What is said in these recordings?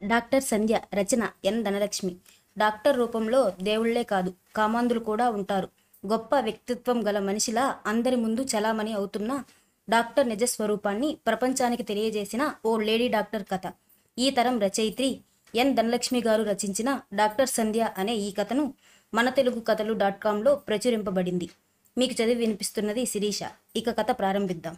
doctor Sandhya Rachana N Dhanalakshmi doctor రూపంలో దేవుళ్లే కాదు కామాంధులు కూడా ఉంటారు గొప్ప వ్యక్తిత్వం గల మనిషిలా అందరి ముందు చలామణి అవుతున్న డాక్టర్ నిజ స్వరూపాన్ని ప్రపంచానికి తెలియజేసిన ఓ లేడీ డాక్టర్ కథ ఈ తరం రచయిత్రి ఎన్ ధనలక్ష్మి గారు రచించిన డాక్టర్ సంధ్య అనే ఈ కథను మన తెలుగు కథలు డాట్ కాంలో ప్రచురింపబడింది మీకు చదివి వినిపిస్తున్నది శిరీష ఇక కథ ప్రారంభిద్దాం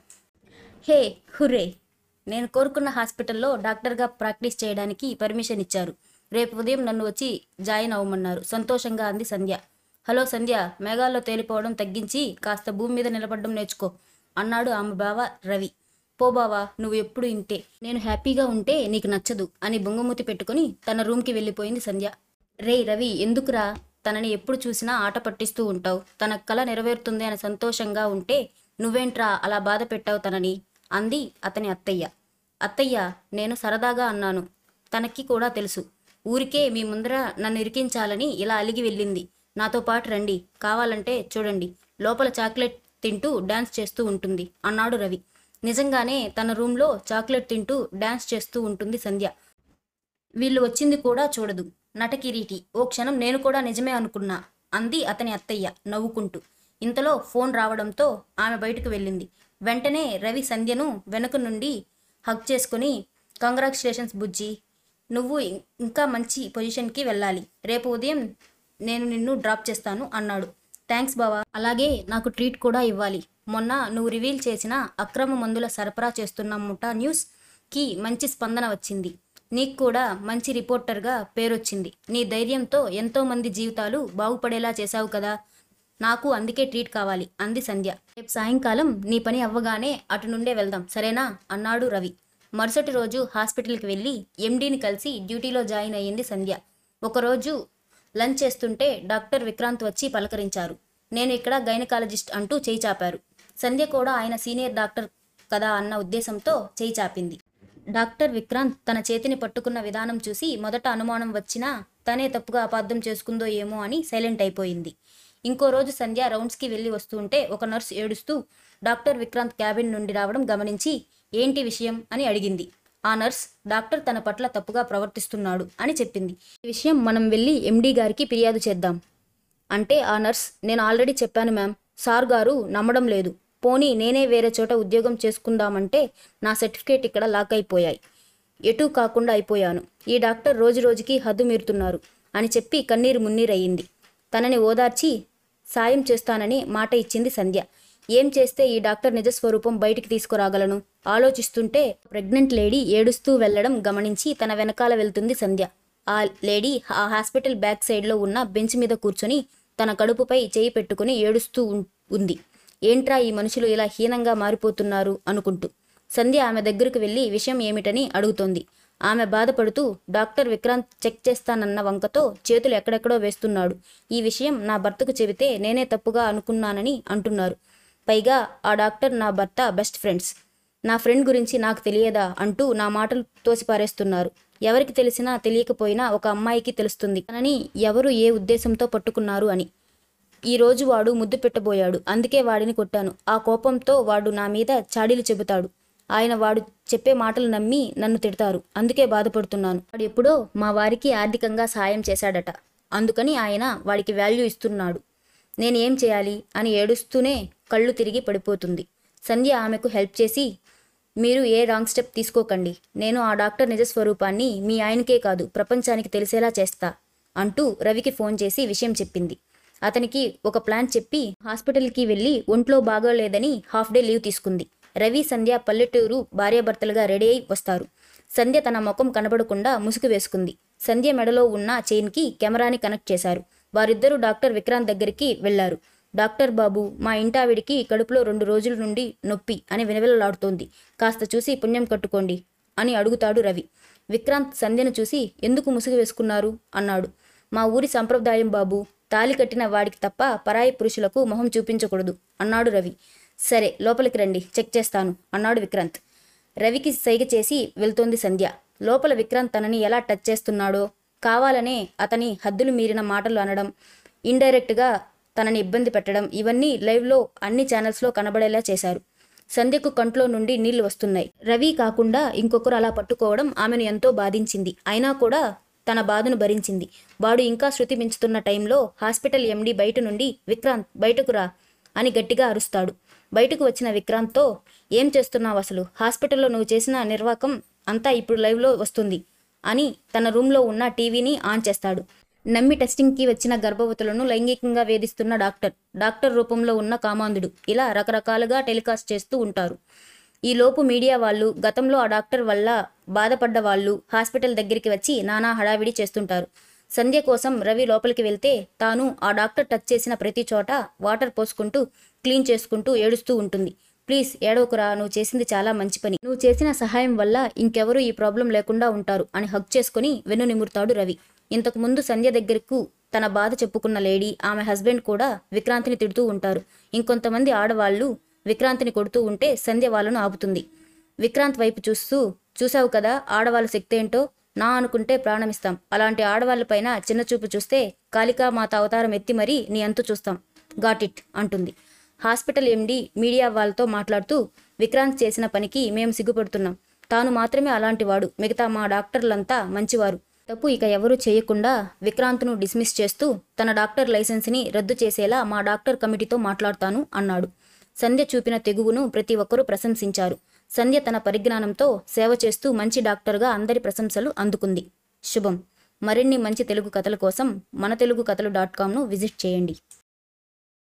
హే హుర్రే నేను కోరుకున్న హాస్పిటల్లో డాక్టర్గా ప్రాక్టీస్ చేయడానికి పర్మిషన్ ఇచ్చారు రేపు ఉదయం నన్ను వచ్చి జాయిన్ అవ్వమన్నారు సంతోషంగా అంది సంధ్య హలో సంధ్య మేఘాల్లో తేలిపోవడం తగ్గించి కాస్త భూమి మీద నిలబడడం నేర్చుకో అన్నాడు ఆమె బావ రవి పో బావా నువ్వు ఎప్పుడు ఇంతే నేను హ్యాపీగా ఉంటే నీకు నచ్చదు అని బొంగమూతి పెట్టుకుని తన రూమ్కి వెళ్ళిపోయింది సంధ్య రే రవి ఎందుకురా తనని ఎప్పుడు చూసినా ఆట పట్టిస్తూ ఉంటావు తన కల నెరవేరుతుంది అని సంతోషంగా ఉంటే నువ్వేంట్రా అలా బాధ పెట్టావు తనని అంది అతని అత్తయ్య అత్తయ్య నేను సరదాగా అన్నాను తనకి కూడా తెలుసు ఊరికే మీ ముందర నన్ను ఇరికించాలని ఇలా అలిగి వెళ్ళింది నాతో పాటు రండి కావాలంటే చూడండి లోపల చాక్లెట్ తింటూ డాన్స్ చేస్తూ ఉంటుంది అన్నాడు రవి నిజంగానే తన రూమ్లో చాక్లెట్ తింటూ డాన్స్ చేస్తూ ఉంటుంది సంధ్య వీళ్ళు వచ్చింది కూడా చూడదు నటకిరీటి ఓ క్షణం నేను కూడా నిజమే అనుకున్నా అంది అతని అత్తయ్య నవ్వుకుంటూ ఇంతలో ఫోన్ రావడంతో ఆమె బయటకు వెళ్ళింది వెంటనే రవి సంధ్యను వెనుక నుండి హక్ చేసుకుని కంగ్రాచులేషన్స్ బుజ్జి నువ్వు ఇం- ఇంకా మంచి పొజిషన్కి వెళ్ళాలి రేపు ఉదయం నేను నిన్ను డ్రాప్ చేస్తాను అన్నాడు థ్యాంక్స్ బావా అలాగే నాకు ట్రీట్ కూడా ఇవ్వాలి మొన్న నువ్వు రివీల్ చేసిన అక్రమ మందుల సరఫరా చేస్తున్న ముఠా న్యూస్కి మంచి స్పందన వచ్చింది నీకు కూడా మంచి రిపోర్టర్గా పేరొచ్చింది నీ ధైర్యంతో ఎంతో మంది జీవితాలు బాగుపడేలా చేశావు కదా నాకు అందుకే ట్రీట్ కావాలి అంది సంధ్య రేపు సాయంకాలం నీ పని అవ్వగానే అటు నుండే వెళ్దాం సరేనా అన్నాడు రవి మరుసటి రోజు హాస్పిటల్కి వెళ్ళి ఎండీని కలిసి డ్యూటీలో జాయిన్ అయ్యింది సంధ్య ఒకరోజు లంచ్ చేస్తుంటే డాక్టర్ విక్రాంత్ వచ్చి పలకరించారు నేను ఇక్కడ గైనకాలజిస్ట్ అంటూ చేయి చాపారు సంధ్య కూడా ఆయన సీనియర్ డాక్టర్ కదా అన్న ఉద్దేశంతో చేయి చాపింది డాక్టర్ విక్రాంత్ తన చేతిని పట్టుకున్న విధానం చూసి మొదట అనుమానం వచ్చినా తనే తప్పుగా అపార్థం చేసుకుందో ఏమో అని సైలెంట్ అయిపోయింది ఇంకో రోజు సంధ్య రౌండ్స్కి వెళ్ళి వస్తుంటే ఒక నర్స్ ఏడుస్తూ డాక్టర్ విక్రాంత్ క్యాబిన్ నుండి రావడం గమనించి ఏంటి విషయం అని అడిగింది ఆ నర్స్ డాక్టర్ తన పట్ల తప్పుగా ప్రవర్తిస్తున్నాడు అని చెప్పింది ఈ విషయం మనం వెళ్ళి ఎండీ గారికి ఫిర్యాదు చేద్దాం అంటే ఆ నర్స్ నేను ఆల్రెడీ చెప్పాను మ్యామ్ సార్ గారు నమ్మడం లేదు పోనీ నేనే వేరే చోట ఉద్యోగం చేసుకుందామంటే నా సర్టిఫికేట్ ఇక్కడ లాక్ అయిపోయాయి ఎటూ కాకుండా అయిపోయాను ఈ డాక్టర్ రోజు రోజుకి హద్దు మీరుతున్నారు అని చెప్పి కన్నీరు మున్నీరయ్యింది తనని ఓదార్చి సాయం చేస్తానని మాట ఇచ్చింది సంధ్య ఏం చేస్తే ఈ డాక్టర్ నిజస్వరూపం బయటికి తీసుకురాగలను ఆలోచిస్తుంటే ప్రెగ్నెంట్ లేడీ ఏడుస్తూ వెళ్లడం గమనించి తన వెనకాల వెళ్తుంది సంధ్య ఆ లేడీ ఆ హాస్పిటల్ బ్యాక్ సైడ్లో ఉన్న బెంచ్ మీద కూర్చొని తన కడుపుపై చేయి పెట్టుకుని ఏడుస్తూ ఉం- ఉంది ఏంట్రా ఈ మనుషులు ఇలా హీనంగా మారిపోతున్నారు అనుకుంటూ సంధ్య ఆమె దగ్గరకు వెళ్ళి విషయం ఏమిటని అడుగుతోంది ఆమె బాధపడుతూ డాక్టర్ విక్రాంత్ చెక్ చేస్తానన్న వంకతో చేతులు ఎక్కడెక్కడో వేస్తున్నాడు ఈ విషయం నా భర్తకు చెబితే నేనే తప్పుగా అనుకున్నానని అంటున్నారు పైగా ఆ డాక్టర్ నా భర్త బెస్ట్ ఫ్రెండ్స్ నా ఫ్రెండ్ గురించి నాకు తెలియదా అంటూ నా మాటలు తోసిపారేస్తున్నారు ఎవరికి తెలిసినా తెలియకపోయినా ఒక అమ్మాయికి తెలుస్తుంది తనని ఎవరు ఏ ఉద్దేశంతో పట్టుకున్నారు అని ఈ రోజు వాడు ముద్దు పెట్టబోయాడు అందుకే వాడిని కొట్టాను ఆ కోపంతో వాడు నా మీద చాడీలు చెబుతాడు ఆయన వాడు చెప్పే మాటలు నమ్మి నన్ను తిడతారు అందుకే బాధపడుతున్నాను వాడు ఎప్పుడో మా వారికి ఆర్థికంగా సాయం చేశాడట అందుకని ఆయన వాడికి వాల్యూ ఇస్తున్నాడు నేను ఏం చేయాలి అని ఏడుస్తూనే కళ్ళు తిరిగి పడిపోతుంది సంధ్య ఆమెకు హెల్ప్ చేసి మీరు ఏ రాంగ్ స్టెప్ తీసుకోకండి నేను ఆ డాక్టర్ నిజ స్వరూపాన్ని మీ ఆయనకే కాదు ప్రపంచానికి తెలిసేలా చేస్తా అంటూ రవికి ఫోన్ చేసి విషయం చెప్పింది అతనికి ఒక ప్లాన్ చెప్పి హాస్పిటల్కి వెళ్ళి ఒంట్లో బాగోలేదని హాఫ్ డే లీవ్ తీసుకుంది రవి సంధ్య పల్లెటూరు భార్యాభర్తలుగా రెడీ అయి వస్తారు సంధ్య తన ముఖం కనబడకుండా ముసుగు వేసుకుంది సంధ్య మెడలో ఉన్న చైన్కి కెమెరాని కనెక్ట్ చేశారు వారిద్దరూ డాక్టర్ విక్రాంత్ దగ్గరికి వెళ్లారు డాక్టర్ బాబు మా ఇంటావిడికి కడుపులో రెండు రోజుల నుండి నొప్పి అని వినవిలలాడుతోంది కాస్త చూసి పుణ్యం కట్టుకోండి అని అడుగుతాడు రవి విక్రాంత్ సంధ్యను చూసి ఎందుకు ముసుగు వేసుకున్నారు అన్నాడు మా ఊరి సంప్రదాయం బాబు తాలి కట్టిన వాడికి తప్ప పరాయి పురుషులకు మొహం చూపించకూడదు అన్నాడు రవి సరే లోపలికి రండి చెక్ చేస్తాను అన్నాడు విక్రాంత్ రవికి సైగ చేసి వెళ్తోంది సంధ్య లోపల విక్రాంత్ తనని ఎలా టచ్ చేస్తున్నాడో కావాలనే అతని హద్దులు మీరిన మాటలు అనడం ఇండైరెక్ట్గా తనని ఇబ్బంది పెట్టడం ఇవన్నీ లైవ్లో అన్ని ఛానల్స్లో కనబడేలా చేశారు సంధ్యకు కంట్లో నుండి నీళ్లు వస్తున్నాయి రవి కాకుండా ఇంకొకరు అలా పట్టుకోవడం ఆమెను ఎంతో బాధించింది అయినా కూడా తన బాధను భరించింది వాడు ఇంకా శృతి మించుతున్న టైంలో హాస్పిటల్ ఎండి బయట నుండి విక్రాంత్ బయటకు రా అని గట్టిగా అరుస్తాడు బయటకు వచ్చిన విక్రాంత్తో ఏం చేస్తున్నావు అసలు హాస్పిటల్లో నువ్వు చేసిన నిర్వాకం అంతా ఇప్పుడు లైవ్లో వస్తుంది అని తన రూమ్లో ఉన్న టీవీని ఆన్ చేస్తాడు నమ్మి టెస్టింగ్కి వచ్చిన గర్భవతులను లైంగికంగా వేధిస్తున్న డాక్టర్ డాక్టర్ రూపంలో ఉన్న కామాంధుడు ఇలా రకరకాలుగా టెలికాస్ట్ చేస్తూ ఉంటారు ఈ లోపు మీడియా వాళ్ళు గతంలో ఆ డాక్టర్ వల్ల బాధపడ్డ వాళ్ళు హాస్పిటల్ దగ్గరికి వచ్చి నానా హడావిడి చేస్తుంటారు సంధ్య కోసం రవి లోపలికి వెళ్తే తాను ఆ డాక్టర్ టచ్ చేసిన ప్రతి చోట వాటర్ పోసుకుంటూ క్లీన్ చేసుకుంటూ ఏడుస్తూ ఉంటుంది ప్లీజ్ ఏడవకురా నువ్వు చేసింది చాలా మంచి పని నువ్వు చేసిన సహాయం వల్ల ఇంకెవరూ ఈ ప్రాబ్లం లేకుండా ఉంటారు అని హక్ చేసుకుని వెన్ను నిమురుతాడు రవి ఇంతకు ముందు సంధ్య దగ్గరకు తన బాధ చెప్పుకున్న లేడీ ఆమె హస్బెండ్ కూడా విక్రాంతిని తిడుతూ ఉంటారు ఇంకొంతమంది ఆడవాళ్ళు విక్రాంతిని కొడుతూ ఉంటే సంధ్య వాళ్ళను ఆపుతుంది విక్రాంత్ వైపు చూస్తూ చూసావు కదా ఆడవాళ్ళ శక్తి ఏంటో నా అనుకుంటే ప్రాణమిస్తాం అలాంటి ఆడవాళ్ళపైన చిన్న చూపు చూస్తే కాళికా మాత అవతారం ఎత్తి మరీ నీ అంతు చూస్తాం గాట్ ఇట్ అంటుంది హాస్పిటల్ ఎండి మీడియా వాళ్ళతో మాట్లాడుతూ విక్రాంత్ చేసిన పనికి మేము సిగ్గుపడుతున్నాం తాను మాత్రమే అలాంటి వాడు మిగతా మా డాక్టర్లంతా మంచివారు తప్పు ఇక ఎవరూ చేయకుండా విక్రాంత్ను డిస్మిస్ చేస్తూ తన డాక్టర్ లైసెన్స్ని రద్దు చేసేలా మా డాక్టర్ కమిటీతో మాట్లాడతాను అన్నాడు సంధ్య చూపిన తెగువును ప్రతి ఒక్కరూ ప్రశంసించారు సంధ్య తన పరిజ్ఞానంతో సేవ చేస్తూ మంచి డాక్టర్గా అందరి ప్రశంసలు అందుకుంది శుభం మరిన్ని మంచి తెలుగు కథల కోసం మన తెలుగు కథలు డాట్ కామ్ను విజిట్ చేయండి